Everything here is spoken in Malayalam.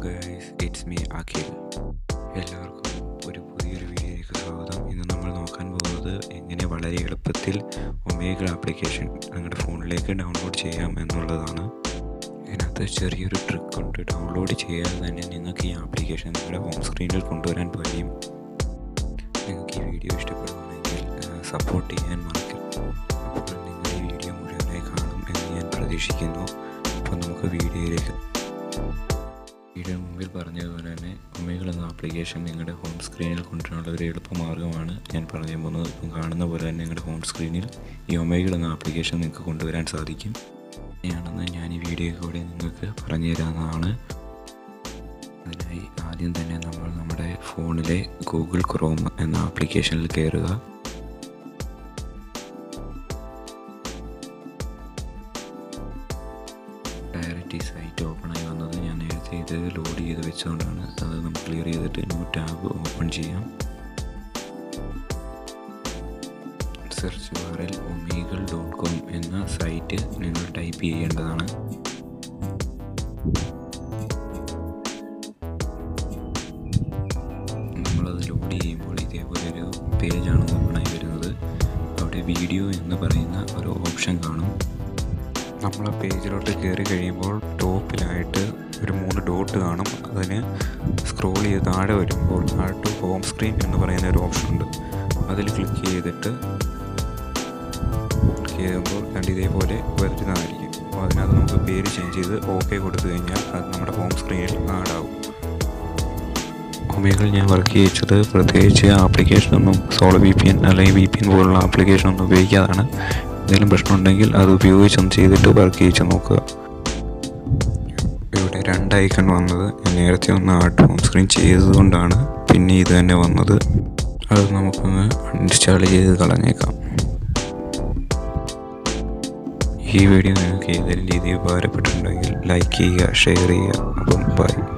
ഗൈസ് ഇറ്റ്സ് മീ അഖിൽ എല്ലാവർക്കും ഒരു പുതിയൊരു വീഡിയോയിലേക്ക് സ്വാഗതം ഇന്ന് നമ്മൾ നോക്കാൻ പോകുന്നത് എങ്ങനെ വളരെ എളുപ്പത്തിൽ ഒമേഗ ആപ്ലിക്കേഷൻ നിങ്ങളുടെ ഫോണിലേക്ക് ഡൗൺലോഡ് ചെയ്യാം എന്നുള്ളതാണ് ഇതിനകത്ത് ചെറിയൊരു ട്രിക്ക് ഉണ്ട് ഡൗൺലോഡ് ചെയ്യാതെ തന്നെ നിങ്ങൾക്ക് ഈ ആപ്ലിക്കേഷൻ നിങ്ങളുടെ ഹോം സ്ക്രീനിൽ കൊണ്ടുവരാൻ കഴിയും നിങ്ങൾക്ക് ഈ വീഡിയോ ഇഷ്ടപ്പെടുകയാണെങ്കിൽ സപ്പോർട്ട് ചെയ്യാൻ മറക്കരുത് അപ്പോൾ നിങ്ങൾ ഈ വീഡിയോ മുഴുവനായി കാണും എന്ന് ഞാൻ പ്രതീക്ഷിക്കുന്നു അപ്പോൾ നമുക്ക് വീഡിയോയിലേക്ക് വീഡിയോ മുമ്പിൽ പറഞ്ഞതുപോലെ തന്നെ ഒമേകൾ എന്ന ആപ്ലിക്കേഷൻ നിങ്ങളുടെ ഹോം സ്ക്രീനിൽ കൊണ്ടുവരാനുള്ള ഒരു എളുപ്പമാർഗ്ഗമാണ് ഞാൻ പറഞ്ഞു പോകുന്നത് ഇപ്പം കാണുന്ന പോലെ തന്നെ നിങ്ങളുടെ ഹോം സ്ക്രീനിൽ ഈ ഒമേകൾ എന്ന ആപ്ലിക്കേഷൻ നിങ്ങൾക്ക് കൊണ്ടുവരാൻ സാധിക്കും എങ്ങനെയാണെന്ന് ഞാൻ ഈ വീഡിയോ കൂടെ നിങ്ങൾക്ക് പറഞ്ഞു തരാവുന്നതാണ് അതിനായി ആദ്യം തന്നെ നമ്മൾ നമ്മുടെ ഫോണിലെ ഗൂഗിൾ ക്രോം എന്ന ആപ്ലിക്കേഷനിൽ കയറുക ഡയറക്റ്റ് ഈ സൈറ്റ് ഓപ്പൺ ആയി വന്നത് ഞാൻ നേരത്തെ ഇത് ലോഡ് ചെയ്ത് വെച്ചുകൊണ്ടാണ് അത് നമുക്ക് ക്ലിയർ ചെയ്തിട്ട് ന്യൂ ടാബ് ഓപ്പൺ ചെയ്യാം സെർച്ച് ബാറിൽ ഒമീഗൾ ഡോട്ട് കോം എന്ന സൈറ്റ് നിങ്ങൾ ടൈപ്പ് ചെയ്യേണ്ടതാണ് നമ്മളത് ലോഡ് ചെയ്യുമ്പോൾ ഇതേപോലെ ഒരു പേജാണ് ഓപ്പൺ ആയി വരുന്നത് അവിടെ വീഡിയോ എന്ന് പറയുന്ന ഒരു ഓപ്ഷൻ കാണും നമ്മൾ ആ പേജിലോട്ട് കയറി കഴിയുമ്പോൾ ടോപ്പിലായിട്ട് ഒരു മൂന്ന് ഡോട്ട് കാണും അതിന് സ്ക്രോൾ ചെയ്ത് താഴെ വരുമ്പോൾ ആഡ് ടു ഹോം സ്ക്രീൻ എന്ന് പറയുന്ന ഒരു ഓപ്ഷൻ ഉണ്ട് അതിൽ ക്ലിക്ക് ചെയ്തിട്ട് ക്ലിക്ക് ചെയ്യുമ്പോൾ കണ്ട് ഇതേപോലെ വരുന്നതായിരിക്കും അപ്പോൾ അതിനകത്ത് നമുക്ക് പേര് ചേഞ്ച് ചെയ്ത് ഓക്കെ കൊടുത്തു കഴിഞ്ഞാൽ അത് നമ്മുടെ ഹോം സ്ക്രീനിൽ ആഡാവും ഒമേകൾ ഞാൻ വർക്ക് ചെയ്യിച്ചത് പ്രത്യേകിച്ച് ആപ്ലിക്കേഷനൊന്നും സോളോ വി പി എൻ അല്ലെങ്കിൽ വി പി എൻ പോലുള്ള ആപ്ലിക്കേഷനൊന്നും ഉപയോഗിക്കാതാണ് എന്തെങ്കിലും പ്രശ്നമുണ്ടെങ്കിൽ അത് ഉപയോഗിച്ചൊന്ന് ചെയ്തിട്ട് വർക്ക് ചെയ്യിച്ച് നോക്കുക ഇവിടെ രണ്ട് ഐക്കൺ വന്നത് ഞാൻ നേരത്തെ ഒന്ന് ആർട്ട് ഹോം സ്ക്രീൻ ചെയ്തതുകൊണ്ടാണ് പിന്നെ ഇത് തന്നെ വന്നത് അത് നമുക്കൊന്ന് അൺഇൻസ്റ്റാൾ ചെയ്ത് കളഞ്ഞേക്കാം ഈ വീഡിയോ നിങ്ങൾക്ക് ഏതെങ്കിലും രീതിയിൽ ഉപകാരപ്പെട്ടിട്ടുണ്ടെങ്കിൽ ലൈക്ക് ചെയ്യുക ഷെയർ ചെയ്യുക അപ്പം ബൈ